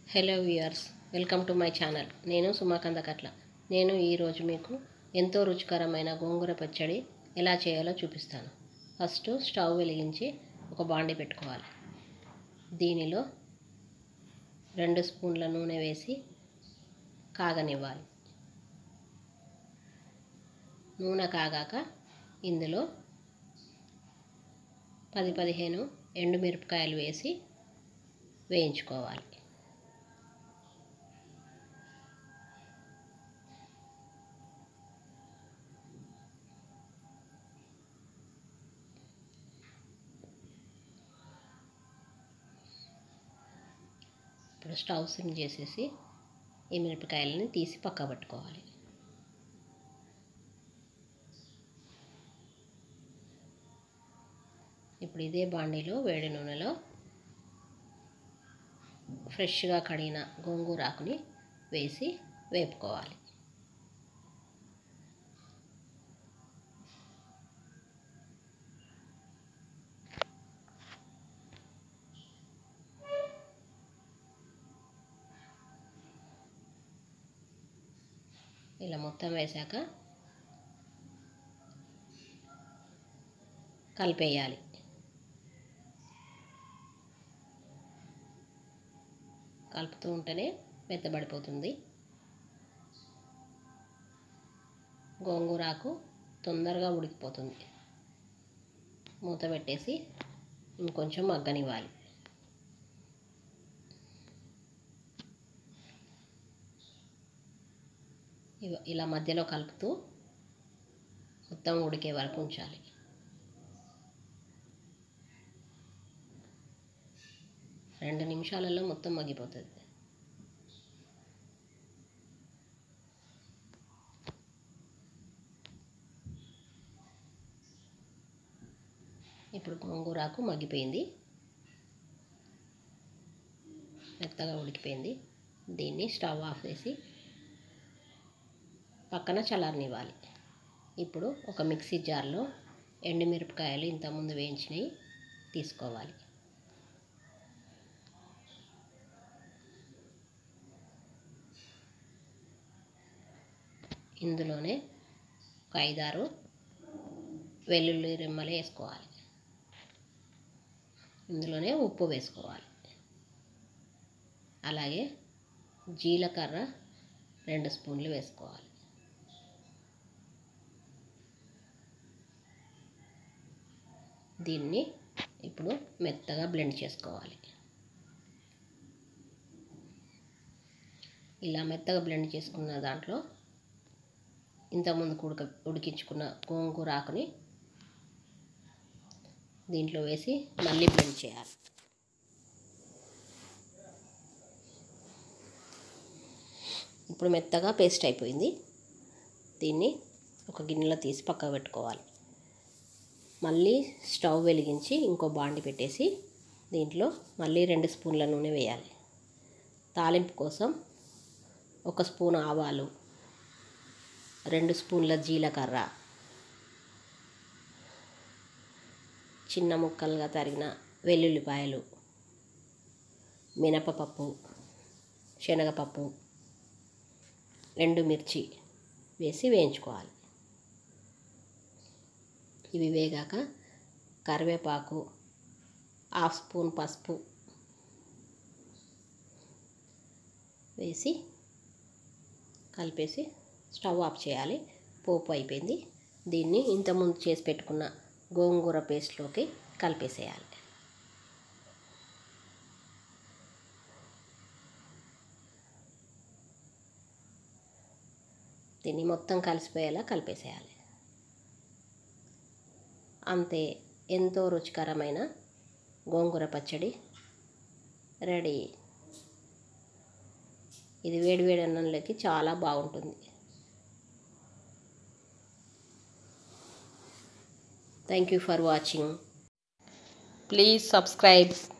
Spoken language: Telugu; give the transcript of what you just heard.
hello viewers welcome to my channel నేను సుమాకంద కట్ల నేను ఈరోజు మీకు ఎంతో రుచికరమైన గోంగూర పచ్చడి ఎలా చేయాలో చూపిస్తాను ఫస్ట్ స్టవ్ వెలిగించి ఒక బాండి పెట్టుకోవాలి దీనిలో రెండు స్పూన్ల నూనె వేసి కాగనివ్వాలి నూనె కాగాక ఇందులో పది పదిహేను ఎండుమిరపకాయలు వేసి వేయించుకోవాలి ఇప్పుడు స్టవ్ సిమ్ చేసేసి ఈ మిరపకాయలని తీసి పక్క పెట్టుకోవాలి ఇప్పుడు ఇదే బాండీలో వేడి నూనెలో ఫ్రెష్గా కడిగిన గోంగూర ఆకుని వేసి వేపుకోవాలి ఇలా మొత్తం వేశాక కలిపేయాలి కలుపుతూ ఉంటేనే మెత్తబడిపోతుంది గోంగూరాకు తొందరగా ఉడికిపోతుంది మూత పెట్టేసి ఇంకొంచెం మగ్గనివ్వాలి ఇలా మధ్యలో కలుపుతూ మొత్తం ఉడికే వరకు ఉంచాలి రెండు నిమిషాలలో మొత్తం మగ్గిపోతుంది ఇప్పుడు గోంగూరాకు మగ్గిపోయింది మెత్తగా ఉడికిపోయింది దీన్ని స్టవ్ ఆఫ్ చేసి పక్కన చల్లారనివ్వాలి ఇప్పుడు ఒక మిక్సీ జార్లో ఎండుమిరపకాయలు ఇంతకుముందు వేయించినవి తీసుకోవాలి ఇందులోనే ఒక ఐదారు వెల్లుల్లి రెమ్మలు వేసుకోవాలి ఇందులోనే ఉప్పు వేసుకోవాలి అలాగే జీలకర్ర రెండు స్పూన్లు వేసుకోవాలి దీన్ని ఇప్పుడు మెత్తగా బ్లెండ్ చేసుకోవాలి ఇలా మెత్తగా బ్లెండ్ చేసుకున్న దాంట్లో ఇంతకుముందు ఉడక ఉడికించుకున్న గోంగూర ఆకుని దీంట్లో వేసి మళ్ళీ బ్లెండ్ చేయాలి ఇప్పుడు మెత్తగా పేస్ట్ అయిపోయింది దీన్ని ఒక గిన్నెలో తీసి పక్కకు పెట్టుకోవాలి మళ్ళీ స్టవ్ వెలిగించి ఇంకో బాండి పెట్టేసి దీంట్లో మళ్ళీ రెండు స్పూన్ల నూనె వేయాలి తాలింపు కోసం ఒక స్పూన్ ఆవాలు రెండు స్పూన్ల జీలకర్ర చిన్న ముక్కలుగా తరిగిన వెల్లుల్లిపాయలు మినపపప్పు శనగపప్పు ఎండుమిర్చి వేసి వేయించుకోవాలి ఇవి వేగాక కరివేపాకు హాఫ్ స్పూన్ పసుపు వేసి కలిపేసి స్టవ్ ఆఫ్ చేయాలి పోపు అయిపోయింది దీన్ని ఇంతకుముందు చేసి పెట్టుకున్న గోంగూర పేస్ట్లోకి కలిపేసేయాలి దీన్ని మొత్తం కలిసిపోయేలా కలిపేసేయాలి అంతే ఎంతో రుచికరమైన గోంగూర పచ్చడి రెడీ ఇది వేడివేడి అన్నంలోకి చాలా బాగుంటుంది thank you for watching please subscribe